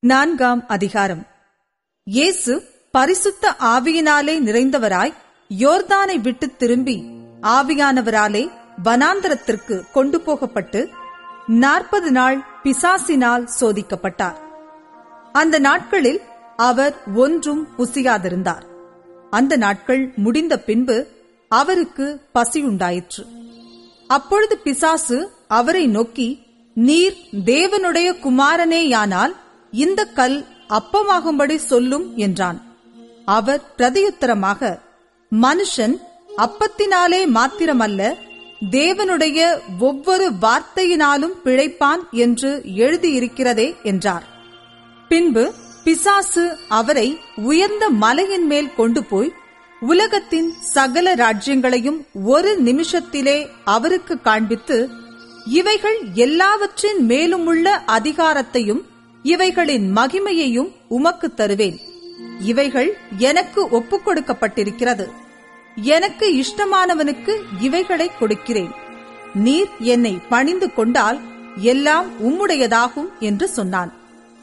நான்காம் அதிகாரம் இயேசு பரிசுத்த ஆவியினாலே நிறைந்தவராய் யோர்தானை விட்டு திரும்பி ஆவியானவராலே வனாந்தரத்திற்கு கொண்டு போகப்பட்டு நாற்பது நாள் பிசாசினால் சோதிக்கப்பட்டார் அந்த நாட்களில் அவர் ஒன்றும் புசியாதிருந்தார் அந்த நாட்கள் முடிந்த பின்பு அவருக்கு பசியுண்டாயிற்று அப்பொழுது பிசாசு அவரை நோக்கி நீர் தேவனுடைய குமாரனேயானால் இந்த கல் அப்பமாகும்படி சொல்லும் என்றான் அவர் பிரதியுத்தரமாக மனுஷன் அப்பத்தினாலே மாத்திரமல்ல தேவனுடைய ஒவ்வொரு வார்த்தையினாலும் பிழைப்பான் என்று எழுதியிருக்கிறதே என்றார் பின்பு பிசாசு அவரை உயர்ந்த மலையின் மேல் கொண்டு போய் உலகத்தின் சகல ராஜ்யங்களையும் ஒரு நிமிஷத்திலே அவருக்கு காண்பித்து இவைகள் எல்லாவற்றின் மேலுமுள்ள அதிகாரத்தையும் இவைகளின் மகிமையையும் உமக்கு தருவேன் இவைகள் எனக்கு ஒப்புக் கொடுக்கப்பட்டிருக்கிறது எனக்கு இஷ்டமானவனுக்கு இவைகளை கொடுக்கிறேன் நீர் என்னை பணிந்து கொண்டால் எல்லாம் உம்முடையதாகும் என்று சொன்னான்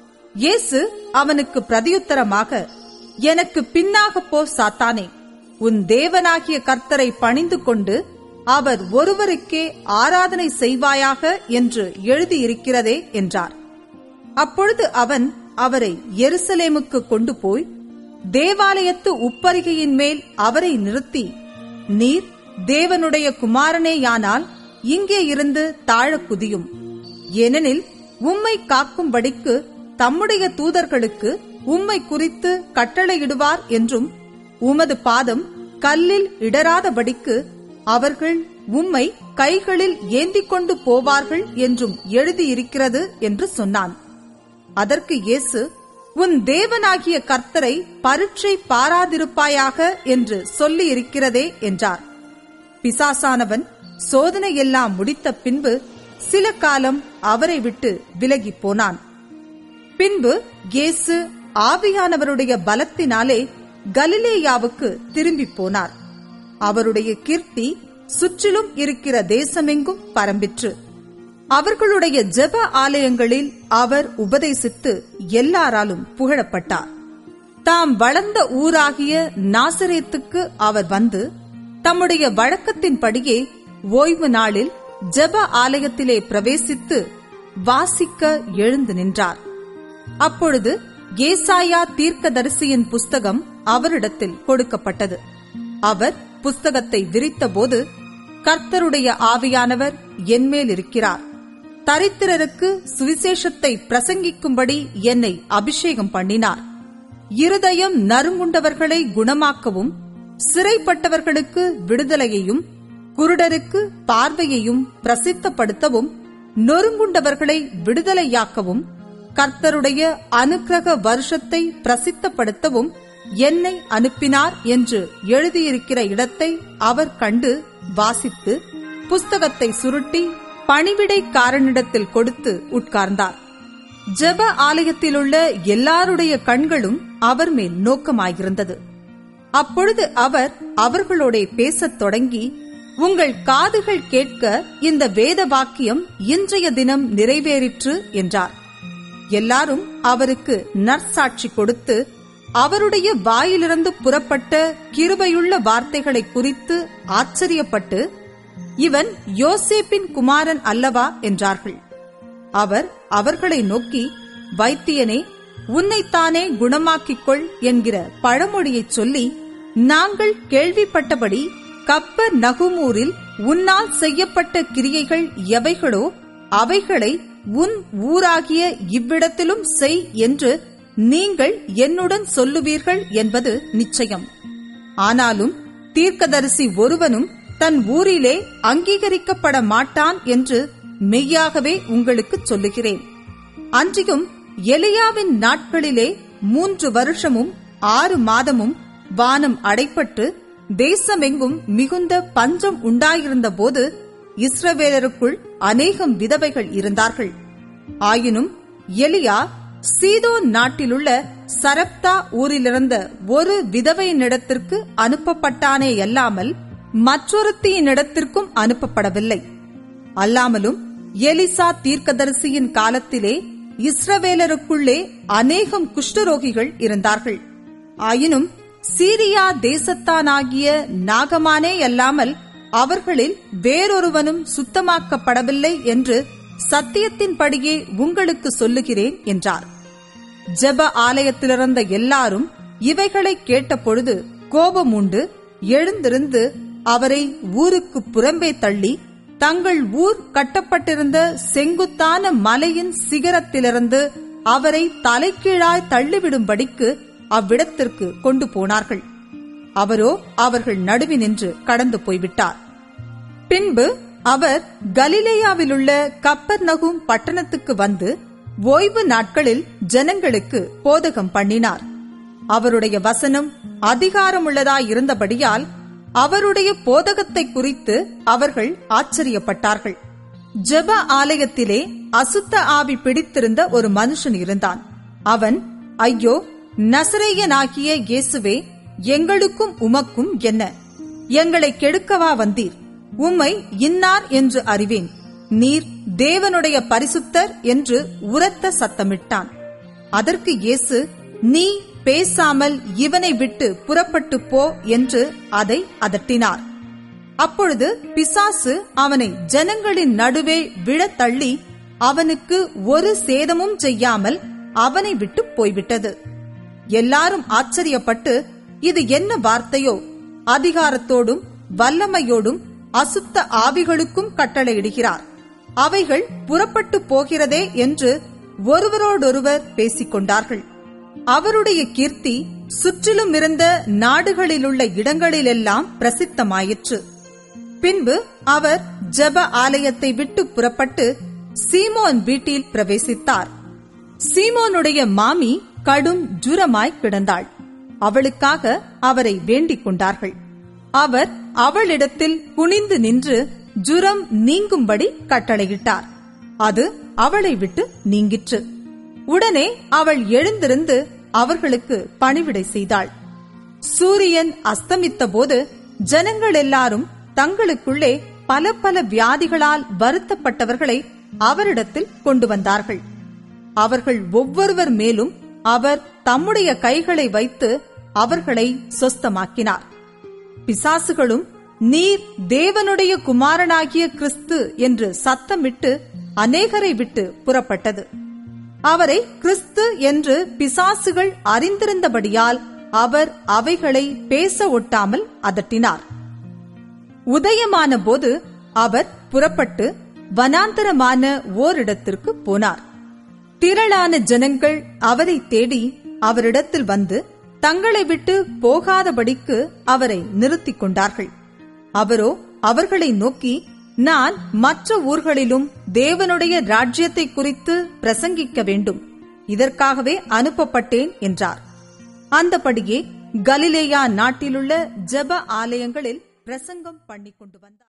இயேசு அவனுக்கு பிரதியுத்தரமாக எனக்கு பின்னாக போ சாத்தானே உன் தேவனாகிய கர்த்தரை பணிந்து கொண்டு அவர் ஒருவருக்கே ஆராதனை செய்வாயாக என்று எழுதியிருக்கிறதே என்றார் அப்பொழுது அவன் அவரை எருசலேமுக்கு கொண்டு போய் தேவாலயத்து உப்பரிகையின் மேல் அவரை நிறுத்தி நீர் தேவனுடைய குமாரனேயானால் இங்கே இருந்து தாழ குதியும் ஏனெனில் உம்மை காக்கும்படிக்கு தம்முடைய தூதர்களுக்கு உம்மை குறித்து கட்டளையிடுவார் என்றும் உமது பாதம் கல்லில் இடராதபடிக்கு அவர்கள் உம்மை கைகளில் ஏந்திக் கொண்டு போவார்கள் என்றும் எழுதியிருக்கிறது என்று சொன்னான் அதற்கு இயேசு உன் தேவனாகிய கர்த்தரை பரீட்சை பாராதிருப்பாயாக என்று சொல்லி இருக்கிறதே என்றார் பிசாசானவன் சோதனையெல்லாம் முடித்த பின்பு சில காலம் அவரை விட்டு விலகிப் போனான் பின்பு இயேசு ஆவியானவருடைய பலத்தினாலே கலிலேயாவுக்கு திரும்பி போனார் அவருடைய கீர்த்தி சுற்றிலும் இருக்கிற தேசமெங்கும் பரம்பிற்று அவர்களுடைய ஜெப ஆலயங்களில் அவர் உபதேசித்து எல்லாராலும் புகழப்பட்டார் தாம் வளர்ந்த ஊராகிய நாசரேத்துக்கு அவர் வந்து தம்முடைய வழக்கத்தின்படியே ஓய்வு நாளில் ஜெப ஆலயத்திலே பிரவேசித்து வாசிக்க எழுந்து நின்றார் அப்பொழுது ஏசாயா தீர்க்கதரிசியின் புஸ்தகம் அவரிடத்தில் கொடுக்கப்பட்டது அவர் புஸ்தகத்தை விரித்தபோது கர்த்தருடைய ஆவியானவர் என்மேல் இருக்கிறார் தரித்திரருக்கு சுவிசேஷத்தை பிரசங்கிக்கும்படி என்னை அபிஷேகம் பண்ணினார் இருதயம் நறுங்குண்டவர்களை குணமாக்கவும் சிறைப்பட்டவர்களுக்கு விடுதலையையும் குருடருக்கு பார்வையையும் பிரசித்தப்படுத்தவும் நொறுங்குண்டவர்களை விடுதலையாக்கவும் கர்த்தருடைய அனுக்கிரக வருஷத்தை பிரசித்தப்படுத்தவும் என்னை அனுப்பினார் என்று எழுதியிருக்கிற இடத்தை அவர் கண்டு வாசித்து புஸ்தகத்தை சுருட்டி பணிவிடைக்காரனிடத்தில் கொடுத்து உட்கார்ந்தார் ஜெப ஆலயத்திலுள்ள எல்லாருடைய கண்களும் அவர் மேல் நோக்கமாயிருந்தது அப்பொழுது அவர் அவர்களோட பேசத் தொடங்கி உங்கள் காதுகள் கேட்க இந்த வேத வாக்கியம் இன்றைய தினம் நிறைவேறிற்று என்றார் எல்லாரும் அவருக்கு நற்சாட்சி கொடுத்து அவருடைய வாயிலிருந்து புறப்பட்ட கிருபையுள்ள வார்த்தைகளை குறித்து ஆச்சரியப்பட்டு இவன் யோசேப்பின் குமாரன் அல்லவா என்றார்கள் அவர் அவர்களை நோக்கி வைத்தியனே உன்னைத்தானே குணமாக்கிக் கொள் என்கிற பழமொழியைச் சொல்லி நாங்கள் கேள்விப்பட்டபடி கப்பர் நகுமூரில் உன்னால் செய்யப்பட்ட கிரியைகள் எவைகளோ அவைகளை உன் ஊராகிய இவ்விடத்திலும் செய் என்று நீங்கள் என்னுடன் சொல்லுவீர்கள் என்பது நிச்சயம் ஆனாலும் தீர்க்கதரிசி ஒருவனும் தன் ஊரிலே அங்கீகரிக்கப்பட மாட்டான் என்று மெய்யாகவே உங்களுக்கு சொல்லுகிறேன் அன்றியும் எலியாவின் நாட்களிலே மூன்று வருஷமும் ஆறு மாதமும் வானம் அடைப்பட்டு தேசமெங்கும் மிகுந்த பஞ்சம் உண்டாயிருந்த போது இஸ்ரவேலருக்குள் அநேகம் விதவைகள் இருந்தார்கள் ஆயினும் எலியா சீதோன் நாட்டிலுள்ள சரப்தா ஊரிலிருந்த ஒரு விதவையினிடத்திற்கு அனுப்பப்பட்டானே அல்லாமல் மற்றொருத்தியினிடத்திற்கும் அனுப்பப்படவில்லை அல்லாமலும் எலிசா தீர்க்கதரிசியின் காலத்திலே இஸ்ரவேலருக்குள்ளே அநேகம் குஷ்டரோகிகள் இருந்தார்கள் ஆயினும் சீரியா தேசத்தானாகிய நாகமானே அல்லாமல் அவர்களில் வேறொருவனும் சுத்தமாக்கப்படவில்லை என்று சத்தியத்தின்படியே உங்களுக்கு சொல்லுகிறேன் என்றார் ஜெப ஆலயத்திலிருந்த எல்லாரும் இவைகளை கேட்டபொழுது கோபமுண்டு எழுந்திருந்து அவரை ஊருக்கு புறம்பே தள்ளி தங்கள் ஊர் கட்டப்பட்டிருந்த செங்குத்தான மலையின் சிகரத்திலிருந்து அவரை தலைகீழாய் தள்ளிவிடும்படிக்கு அவ்விடத்திற்கு கொண்டு போனார்கள் அவரோ அவர்கள் நடுவினின்று கடந்து போய்விட்டார் பின்பு அவர் கலிலேயாவிலுள்ள கப்பர் நகும் பட்டணத்துக்கு வந்து ஓய்வு நாட்களில் ஜனங்களுக்கு போதகம் பண்ணினார் அவருடைய வசனம் அதிகாரமுள்ளதாயிருந்தபடியால் அவருடைய போதகத்தை குறித்து அவர்கள் ஆச்சரியப்பட்டார்கள் ஜெப ஆலயத்திலே அசுத்த ஆவி பிடித்திருந்த ஒரு மனுஷன் இருந்தான் அவன் ஐயோ நசரேயனாகிய இயேசுவே எங்களுக்கும் உமக்கும் என்ன எங்களை கெடுக்கவா வந்தீர் உம்மை இன்னார் என்று அறிவேன் நீர் தேவனுடைய பரிசுத்தர் என்று உரத்த சத்தமிட்டான் அதற்கு இயேசு நீ பேசாமல் இவனை விட்டு புறப்பட்டு போ என்று அதை அதட்டினார் அப்பொழுது பிசாசு அவனை ஜனங்களின் நடுவே விழத் தள்ளி அவனுக்கு ஒரு சேதமும் செய்யாமல் அவனை விட்டு போய்விட்டது எல்லாரும் ஆச்சரியப்பட்டு இது என்ன வார்த்தையோ அதிகாரத்தோடும் வல்லமையோடும் அசுத்த ஆவிகளுக்கும் கட்டளையிடுகிறார் அவைகள் புறப்பட்டு போகிறதே என்று ஒருவரோடொருவர் பேசிக் கொண்டார்கள் அவருடைய கீர்த்தி சுற்றிலும் இருந்த நாடுகளிலுள்ள இடங்களிலெல்லாம் பிரசித்தமாயிற்று பின்பு அவர் ஜெப ஆலயத்தை விட்டு புறப்பட்டு சீமோன் வீட்டில் பிரவேசித்தார் சீமோனுடைய மாமி கடும் ஜுரமாய் கிடந்தாள் அவளுக்காக அவரை வேண்டிக் கொண்டார்கள் அவர் அவளிடத்தில் குனிந்து நின்று ஜுரம் நீங்கும்படி கட்டளையிட்டார் அது அவளை விட்டு நீங்கிற்று உடனே அவள் எழுந்திருந்து அவர்களுக்கு பணிவிடை செய்தாள் சூரியன் அஸ்தமித்த போது ஜனங்கள் எல்லாரும் தங்களுக்குள்ளே பல பல வியாதிகளால் வருத்தப்பட்டவர்களை அவரிடத்தில் கொண்டு வந்தார்கள் அவர்கள் ஒவ்வொருவர் மேலும் அவர் தம்முடைய கைகளை வைத்து அவர்களை சொஸ்தமாக்கினார் பிசாசுகளும் நீர் தேவனுடைய குமாரனாகிய கிறிஸ்து என்று சத்தமிட்டு அநேகரை விட்டு புறப்பட்டது அவரை கிறிஸ்து என்று பிசாசுகள் அறிந்திருந்தபடியால் அவர் அவைகளை பேச ஒட்டாமல் அதட்டினார் உதயமான போது அவர் புறப்பட்டு வனாந்தரமான ஓரிடத்திற்கு போனார் திரளான ஜனங்கள் அவரை தேடி அவரிடத்தில் வந்து தங்களை விட்டு போகாதபடிக்கு அவரை நிறுத்திக் கொண்டார்கள் அவரோ அவர்களை நோக்கி நான் மற்ற ஊர்களிலும் தேவனுடைய ராஜ்யத்தை குறித்து பிரசங்கிக்க வேண்டும் இதற்காகவே அனுப்பப்பட்டேன் என்றார் அந்தபடியே கலிலேயா நாட்டிலுள்ள ஜெப ஆலயங்களில் பிரசங்கம் பண்ணிக் கொண்டு வந்தார்